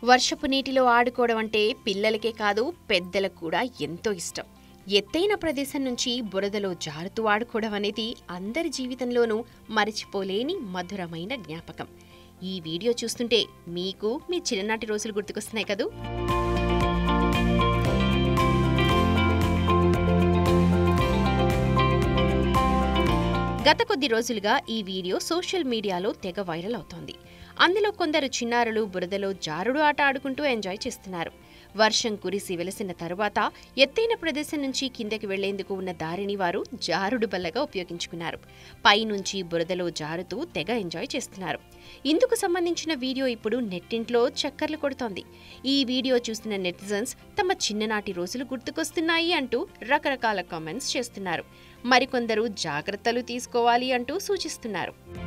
వర్షపు నీటిలో ఆడుకోవడం అంటే పిల్లలకే కాదు పెద్దలకు కూడా ఎంతో ఇష్టం ఎత్తైన ప్రదేశం నుంచి బురదలో జారుతూ ఆడుకోవడం అనేది అందరి జీవితంలోనూ మరచిపోలేని మధురమైన జ్ఞాపకం ఈ వీడియో చూస్తుంటే మీకు మీ చిన్ననాటి రోజులు గుర్తుకొస్తున్నాయి కదూ గత కొద్ది రోజులుగా ఈ వీడియో సోషల్ మీడియాలో తెగ వైరల్ అవుతోంది అందులో కొందరు చిన్నారులు బురదలో జారుడు ఆట ఆడుకుంటూ ఎంజాయ్ చేస్తున్నారు వర్షం కురిసి వెలసిన తరువాత ఎత్తైన ప్రదేశం నుంచి కిందకి వెళ్లేందుకు ఉన్న దారిని వారు జారుడు బల్లగా ఉపయోగించుకున్నారు పైనుంచి బురదలో జారుతూ తెగ ఎంజాయ్ చేస్తున్నారు ఇందుకు సంబంధించిన వీడియో ఇప్పుడు నెట్టింట్లో చక్కర్లు కొడుతోంది ఈ వీడియో చూసిన నెటిజన్స్ తమ చిన్ననాటి రోజులు గుర్తుకొస్తున్నాయి అంటూ రకరకాల కామెంట్స్ చేస్తున్నారు మరికొందరు జాగ్రత్తలు తీసుకోవాలి అంటూ సూచిస్తున్నారు